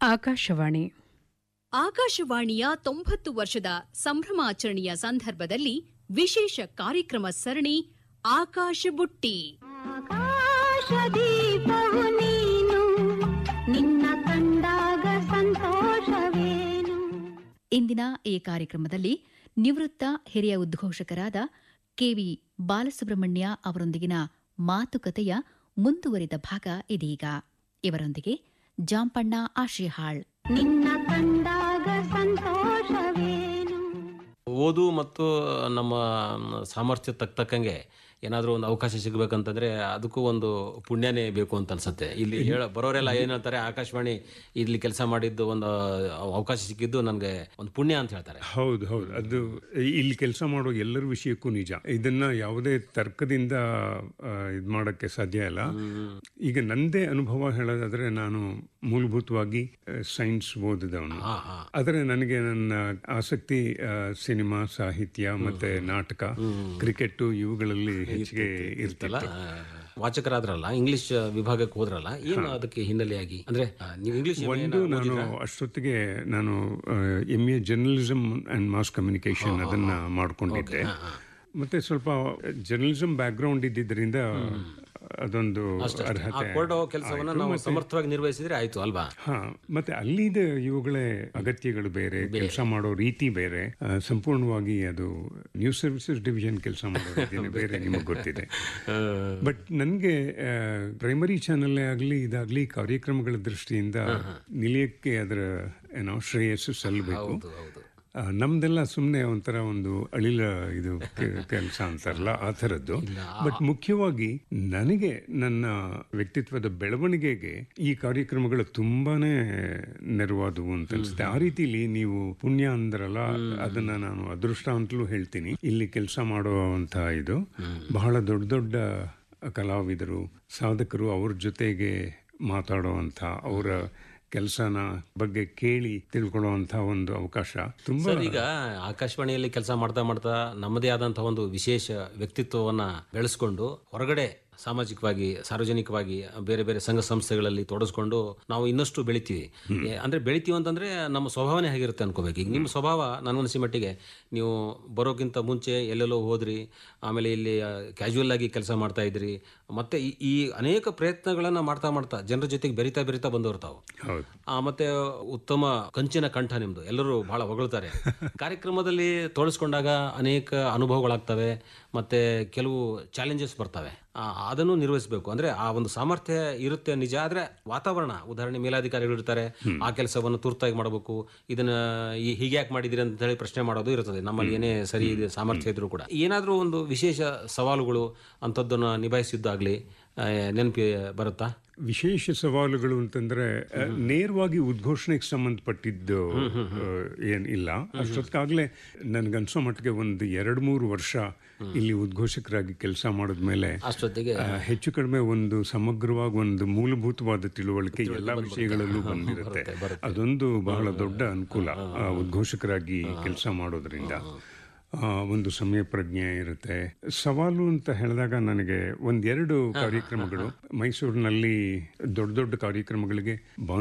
ಆಕಾಶವಾಣಿ ಆಕಾಶವಾಣಿಯ ತೊಂಬತ್ತು ವರ್ಷದ ಸಂಭ್ರಮಾಚರಣೆಯ ಸಂದರ್ಭದಲ್ಲಿ ವಿಶೇಷ ಕಾರ್ಯಕ್ರಮ ಸರಣಿ ಆಕಾಶ ಬುಟ್ಟಿ ಆಕಾಶದೀಪವು ನೀನು ನಿನ್ನ ಕಂಡಾಗ ಸಂತೋಷವೇನು ಇಂದಿನ ಈ ಕಾರ್ಯಕ್ರಮದಲ್ಲಿ ನಿವೃತ್ತ ಹಿರಿಯ ಉದ್ಘೋಷಕರಾದ ಕೆವಿ ಬಾಲಸುಬ್ರಹ್ಮಣ್ಯ ಅವರೊಂದಿಗಿನ ಮಾತುಕತೆಯ ಮುಂದುವರಿದ ಭಾಗ ಇದೀಗ ಇವರೊಂದಿಗೆ ಜಾಂಪಣ್ಣ ಆಶಿಹಾಳ್ ನಿನ್ನ ಕಂಡಾಗ ಸಂತೋಷವೇನು ಓದು ಮತ್ತು ನಮ್ಮ ಸಾಮರ್ಥ್ಯ ತಕ್ಕ ತಕ್ಕಂಗೆ ಏನಾದರೂ ಒಂದು ಅವಕಾಶ ಸಿಗಬೇಕಂತಂದ್ರೆ ಅದಕ್ಕೂ ಒಂದು ಪುಣ್ಯನೇ ಬೇಕು ಅಂತ ಅನ್ಸುತ್ತೆ ಇಲ್ಲಿ ಹೇಳ ಬರೋರೆಲ್ಲ ಏನು ಹೇಳ್ತಾರೆ ಆಕಾಶವಾಣಿ ಇಲ್ಲಿ ಕೆಲಸ ಮಾಡಿದ್ದು ಒಂದು ಅವಕಾಶ ಸಿಕ್ಕಿದ್ದು ನನಗೆ ಒಂದು ಪುಣ್ಯ ಅಂತ ಹೇಳ್ತಾರೆ ಹೌದು ಹೌದು ಅದು ಇಲ್ಲಿ ಕೆಲಸ ಮಾಡೋ ಎಲ್ಲರ ವಿಷಯಕ್ಕೂ ನಿಜ ಇದನ್ನ ಯಾವುದೇ ತರ್ಕದಿಂದ ಇದು ಮಾಡೋಕ್ಕೆ ಸಾಧ್ಯ ಇಲ್ಲ ಈಗ ನಂದೇ ಅನುಭವ ಹೇಳೋದಾದ್ರೆ ನಾನು ಮೂಲಭೂತವಾಗಿ ಸೈನ್ಸ್ ಓದಿದವನು ಆದರೆ ನನಗೆ ನನ್ನ ಆಸಕ್ತಿ ಆ, ಸಿನಿಮಾ ಸಾಹಿತ್ಯ ಮತ್ತೆ ನಾಟಕ ಕ್ರಿಕೆಟ್ ಇವುಗಳಲ್ಲಿ ಹೆಚ್ಚಿಗೆ ಇರ್ತಿತ್ತು ವಾಚಕರಾದ್ರಲ್ಲ ಇಂಗ್ಲಿಷ್ ವಿಭಾಗಕ್ಕೆ ಹೋದ್ರಲ್ಲ ಏನು ಅದಕ್ಕೆ ಹಿನ್ನೆಲೆಯಾಗಿ ಅಂದ್ರೆ ಆ, ನೀವು ಇಂಗ್ಲಿಷ್ ಒಂದು ನಾನು ಅಷ್ಟೊತ್ತಿಗೆ ನಾನು M A journalism and mass communication ಅದನ್ನ ಮಾಡ್ಕೊಂಡಿದ್ದೆ ಮತ್ತೆ ಸ್ವಲ್ಪ ಜರ್ನಲಿಸಮ್ ಬ್ಯಾಕ್ಗ್ರೌಂಡ್ ಇದ್ದಿದ್ದರಿಂದ ಅದೊಂದು ಅರ್ಹತೆ ಕೊಡೋ ಕೆಲಸವನ್ನ ನಾವು ಸಮರ್ಥವಾಗಿ ನಿರ್ವಹಿಸಿದ್ರೆ ಆಯ್ತು ಅಲ್ವಾ ಹಾ ಮತ್ತೆ ಅಲ್ಲಿದ ಇವುಗಳೇ ಅಗತ್ಯಗಳು ಬೇರೆ ಕೆಲಸ ಮಾಡೋ ರೀತಿ ಬೇರೆ ಆ, ಸಂಪೂರ್ಣವಾಗಿ ಅದು ನ್ಯೂಸ್ ಸರ್ವಿಸಸ್ ಡಿವಿಷನ್ ಕೆಲಸ ಮಾಡೋ ರೀತಿನೇ ಬೇರೆ ನಿಮಗೆ ಗೊತ್ತಿದೆ ಬಟ್ ನನಗೆ ಪ್ರೈಮರಿ ಚಾನಲ್ಲೇ ಆಗಲಿ ಇದಾಗಲಿ ಕಾರ್ಯಕ್ರಮಗಳ ದೃಷ್ಟಿಯಿಂದ ನಿಲಯಕ್ಕೆ ಅದರ ಏನೋ ಶ್ರೇಯಸ್ಸು ಸಲ್ಲಬೇಕು ಆ, ನಮ್ದೆಲ್ಲ ಸುಮ್ಮನೆ ಒಂಥರ ಒಂದು ಅಳಿಲ ಇದು ಕೆಲಸ ಅಂತಾರಲ್ಲ ಆ ಥರದ್ದು ಬಟ್ ಮುಖ್ಯವಾಗಿ ನನಗೆ ನನ್ನ ವ್ಯಕ್ತಿತ್ವದ ಬೆಳವಣಿಗೆಗೆ ಈ ಕಾರ್ಯಕ್ರಮಗಳು ತುಂಬಾನೇ ನೆರವಾದವು ಅಂತ ಅನ್ಸುತ್ತೆ ಆ ರೀತಿಲಿ ನೀವು ಪುಣ್ಯ ಅಂದ್ರಲ್ಲ ಅದನ್ನ ನಾನು ಅದೃಷ್ಟ ಅಂತಲೂ ಹೇಳ್ತೀನಿ ಇಲ್ಲಿ ಕೆಲಸ ಮಾಡುವಂತ ಇದು ಬಹಳ ದೊಡ್ಡ ದೊಡ್ಡ ಕಲಾವಿದರು ಸಾಧಕರು ಅವ್ರ ಜೊತೆಗೆ ಮಾತಾಡುವಂಥ ಅವರ ಕೆಲಸನ ಬಗ್ಗೆ ಕೇಳಿ ತಿಳ್ಕೊಳ್ಳುವಂಥ ಒಂದು ಅವಕಾಶ ತುಂಬಾ ಸರ್ ಈಗ ಆಕಾಶವಾಣಿಯಲ್ಲಿ ಕೆಲಸ ಮಾಡ್ತಾ ಮಾಡ್ತಾ ನಮ್ಮದೇ ಆದಂತಹ ಒಂದು ವಿಶೇಷ ವ್ಯಕ್ತಿತ್ವವನ್ನ ಬೆಳೆಸ್ಕೊಂಡು ಹೊರಗಡೆ ಸಾಮಾಜಿಕವಾಗಿ ಸಾರ್ವಜನಿಕವಾಗಿ ಬೇರೆ ಬೇರೆ ಸಂಘ ಸಂಸ್ಥೆಗಳಲ್ಲಿ ತೊಡಸ್ಕೊಂಡು ನಾವು ಇನ್ನಷ್ಟು ಬೆಳಿತೀವಿ ಏ, ಅಂದ್ರೆ ಬೆಳಿತೀವಿ ಅಂತಂದ್ರೆ ನಮ್ಮ ಸ್ವಭಾವನೇ ಹೇಗಿರುತ್ತೆ ಅನ್ಕೋಬೇಕು ಈಗ ನಿಮ್ಮ ಸ್ವಭಾವ ನನಗನ್ಸಿ ಮಟ್ಟಿಗೆ ನೀವು ಬರೋಕ್ಕಿಂತ ಮುಂಚೆ ಎಲ್ಲೆಲ್ಲೋ ಹೋದ್ರಿ ಆಮೇಲೆ ಇಲ್ಲಿ ಕ್ಯಾಶುವಲ್ ಆಗಿ ಕೆಲಸ ಮಾಡ್ತಾ ಇದ್ರಿ ಮತ್ತೆ ಈ- ಈ ಅನೇಕ ಪ್ರಯತ್ನಗಳನ್ನ ಮಾಡ್ತಾ ಮಾಡ್ತಾ ಜನರ ಜೊತೆಗೆ ಬೆರಿತಾ ಬೆರಿತಾ ಬಂದವರು ತಾವು ಹೌದು ಆ, ಮತ್ತೆ ಉತ್ತಮ ಕಂಚಿನ ಕಂಠ ನಿಮ್ದು ಎಲ್ಲರೂ ಬಹಳ ಹೊಗಳ್ತಾರೆ ಕಾರ್ಯಕ್ರಮದಲ್ಲಿ ತೋಳಿಸ್ಕೊಂಡಾಗ ಅನೇಕ ಅನುಭವಗಳಾಗ್ತವೆ ಮತ್ತೆ ಕೆಲವು ಚಾಲೆಂಜಸ್ ಬರ್ತವೆ ಆ, ಅದನ್ನು ನಿರ್ವಹಿಸಬೇಕು ಅಂದ್ರೆ ಆ ಒಂದು ಸಾಮರ್ಥ್ಯ ಇರುತ್ತೆ ನಿಜ ಆದ್ರೆ ವಾತಾವರಣ ಉದಾಹರಣೆ ಮೇಲಾಧಿಕಾರಿಗಳು ಇರ್ತಾರೆ ಆ ಕೆಲಸವನ್ನು ತುರ್ತಾಗಿ ಮಾಡಬೇಕು ಇದನ್ನ ಈ- ಹೀಗೆ ಯಾಕೆ ಮಾಡಿದಿರಿ ಅಂತ ಹೇಳಿ ಪ್ರಶ್ನೆ ಮಾಡೋದು ಇರ್ತದೆ ನಮ್ಮಲ್ಲಿ ಏನೇ ಸರಿ ಇದೆ ಸಾಮರ್ಥ್ಯ ಇದ್ರೂ ಕೂಡ ಏನಾದರೂ ಒಂದು ವಿಶೇಷ ಸವಾಲುಗಳು ಅಂಥದ್ದನ್ನ ನಿಭಾಯಿಸಿದ್ದಾಗ್ಲಿ ಆ, ನೆನಪಿ ಬರುತ್ತಾ ವಿಶೇಷ ಸವಾಲುಗಳು ಅಂತಂದ್ರೆ ಆ, ನೇರವಾಗಿ ಉದ್ಘೋಷಣೆಗೆ ಸಂಬಂಧಪಟ್ಟಿದ್ದು ಆ, ಏನ್ ಇಲ್ಲ ಅಷ್ಟೊತ್ತಿಗಾಗಲೇ ನನ್ಗನ್ಸೋ ಮಟ್ಟಿಗೆ ಒಂದು ಎರಡು ಮೂರು ವರ್ಷ ಇಲ್ಲಿ ಉದ್ಘೋಷಕರಾಗಿ ಕೆಲಸ ಮಾಡಿದ್ಮೇಲೆ ಅಷ್ಟೊತ್ತಿಗೆ ಆ, ಹೆಚ್ಚು ಕಡಿಮೆ ಒಂದು ಸಮಗ್ರವಾಗಿ ಒಂದು ಮೂಲಭೂತವಾದ ತಿಳುವಳಿಕೆ ಎಲ್ಲ ವಿಷಯಗಳಲ್ಲೂ ಬಂದಿರುತ್ತೆ ಅದೊಂದು ಬಹಳ ದೊಡ್ಡ ಅನುಕೂಲ ಆ, ಉದ್ಘೋಷಕರಾಗಿ ಕೆಲಸ ಮಾಡೋದ್ರಿಂದ ಆ, ಒಂದು ಸಮಯ ಪ್ರಜ್ಞೆ ಇರುತ್ತೆ ಸವಾಲು ಅಂತ ಹೇಳಿದಾಗ ನನಗೆ ಒಂದೆರಡು ಕಾರ್ಯಕ್ರಮಗಳು ಮೈಸೂರಿನಲ್ಲಿ ದೊಡ್ಡ ದೊಡ್ಡ ಕಾರ್ಯಕ್ರಮಗಳಿಗೆ ಭಾನು